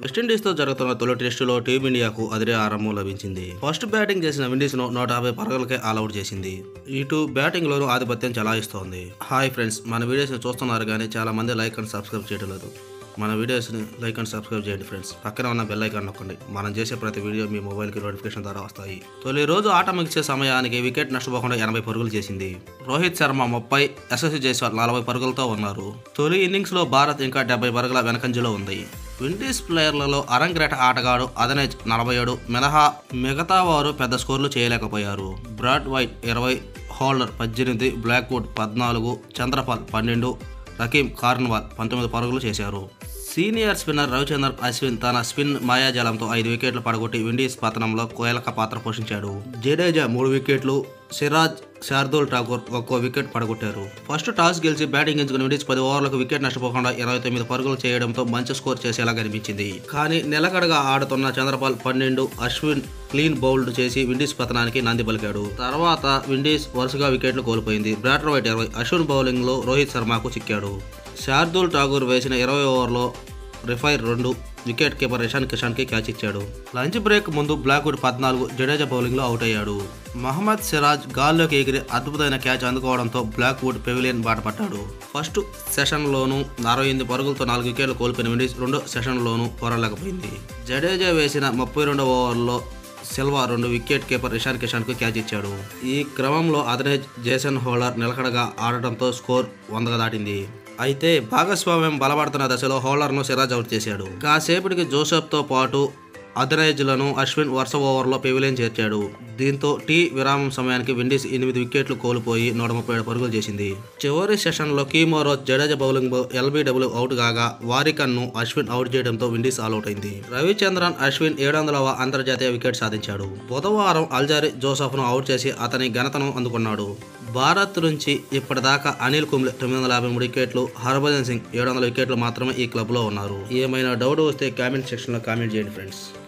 వెస్టిండీస్తో జరుగుతున్న తొలి టెస్టులో టీమిండియాకు అదిరే ఆరంభం లభించింది ఫస్ట్ బ్యాటింగ్ చేసిన విండీస్ను నూట యాభై పరుగులకే ఆల్అౌట్ చేసింది ఇటు బ్యాటింగ్లోనూ ఆధిపత్యం చలాయిస్తోంది హాయ్ ఫ్రెండ్స్ మన వీడియోస్ని చూస్తున్నారు కానీ చాలా మంది లైక్ అండ్ సబ్స్క్రైబ్ చేయడం లేదు మన వీడియోస్ని లైక్ అండ్ సబ్స్క్రైబ్ చేయండి ఫ్రెండ్స్ పక్కన ఉన్న బెల్ ఐకాన్ నొక్కండి మనం చేసే ప్రతి వీడియో మీ మొబైల్కి నోటిఫికేషన్ ద్వారా వస్తాయి తొలి రోజు ఆట ముగిసే సమయానికి వికెట్ నష్టపోకుండా ఎనభై పరుగులు చేసింది రోహిత్ శర్మ ముప్పై యశస్వి జైస్వాల్ నలభై పరుగులతో ఉన్నారు తొలి ఇన్నింగ్స్లో భారత్ ఇంకా డెబ్బై పరుగుల వెనకంజలో ఉంది విండీస్ ప్లేయర్లలో అరంగ్రేట ఆటగాడు అదనేజ్ నలభై ఏడు మినహా మిగతా వారు పెద్ద స్కోర్లు చేయలేకపోయారు బ్రాడ్ వైట్ ఇరవై హోల్డర్ పద్దెనిమిది బ్లాక్వుడ్ పద్నాలుగు చంద్రపాల్ పన్నెండు రకీం కార్న్వాల్ పంతొమ్మిది పరుగులు చేశారు సీనియర్ స్పిన్నర్ రవిచంద్రన్ అశ్విన్ తన స్పిన్ మాయాజాలంతో ఐదు వికెట్లు పడగొట్టి విండీస్ పతనంలో కీలక పాత్ర పోషించాడు జడేజా మూడు వికెట్లు సిరాజ్ శార్దూల్ ఠాకూర్ ఒక్కో వికెట్ పడగొట్టారు ఫస్ట్ టాస్ గెలిచి బ్యాటింగ్ ఎంచుకుని విండీస్ పది ఓవర్లకు వికెట్ నష్టపోకుండా ఇరవై తొమ్మిది పరుగులు చేయడంతో మంచి స్కోర్ చేసేలా కనిపించింది కానీ నిలకడగా ఆడుతున్న చంద్రపాల్ పన్నెండు అశ్విన్ క్లీన్ బౌల్డ్ చేసి విండీస్ పతనానికి నంది పలికాడు తర్వాత విండీస్ వరుసగా వికెట్లు కోల్పోయింది బ్రాటర్ వైట్ ఇరవై అశ్విన్ బౌలింగ్ లో రోహిత్ శర్మకు చిక్కాడు శార్దూల్ ఠాగూర్ వేసిన ఇరవై ఓవర్లో రిఫైర్ రెండు వికెట్ కీపర్ ఇషాన్ కిషాన్కి క్యాచ్ ఇచ్చాడు లంచ్ బ్రేక్ ముందు బ్లాక్వుడ్ పద్నాలుగు జడేజా బౌలింగ్లో అవుట్ అయ్యాడు మహమ్మద్ సిరాజ్ గాల్లోకి ఎగిరి అద్భుతమైన క్యాచ్ అందుకోవడంతో బ్లాక్వుడ్ పెవిలియన్ బాట పట్టాడు ఫస్ట్ సెషన్లోనూ అరవై ఎనిమిది పరుగులతో నాలుగు వికెట్లు కోల్పోయిన విండీస్ రెండో సెషన్లోనూ పోరాడలేకపోయింది జడేజా వేసిన ముప్పై రెండవ ఓవర్లో సిల్వా రెండు వికెట్ కీపర్ ఇషాన్ కిషాన్ కు క్యాచ్ ఇచ్చాడు ఈ క్రమంలో అదనేజ్ జేసన్ హోల్డర్ నిలకడగా ఆడటంతో స్కోర్ వందగా దాటింది అయితే భాగస్వామ్యం బలపడుతున్న దశలో హోల్డర్ను సిరాజ్ అవుట్ చేశాడు కాసేపటికి జోసెఫ్తో పాటు అదనేజ్లను అశ్విన్ వరుస ఓవర్లో పెవిలియన్ చేర్చాడు దీంతో టీ విరామం సమయానికి విండీస్ ఎనిమిది వికెట్లు కోల్పోయి నూట ముప్పై ఏడు పరుగులు చేసింది చివరి సెషన్లో Kemar Roach Jadeja bowling LBW out కాగా వారికన్ను అశ్విన్ అవుట్ చేయడంతో విండీస్ ఆల్అౌట్ అయింది రవిచంద్రన్ అశ్విన్ ఏడు వందలవ అంతర్జాతీయ వికెట్ సాధించాడు బుధవారం అల్జారి జోసఫ్ను అవుట్ చేసి అతని ఘనతను అందుకున్నాడు భారత్ నుంచి ఇప్పటిదాకా అనిల్ కుంబ్లే తొమ్మిది వందల యాభై మూడు వికెట్లు హర్భజన్ సింగ్ ఏడు వందల వికెట్లు మాత్రమే ఈ క్లబ్లో ఉన్నారు ఏమైనా డౌట్ వస్తే కామెంట్ సెక్షన్లో కామెంట్ చేయండి ఫ్రెండ్స్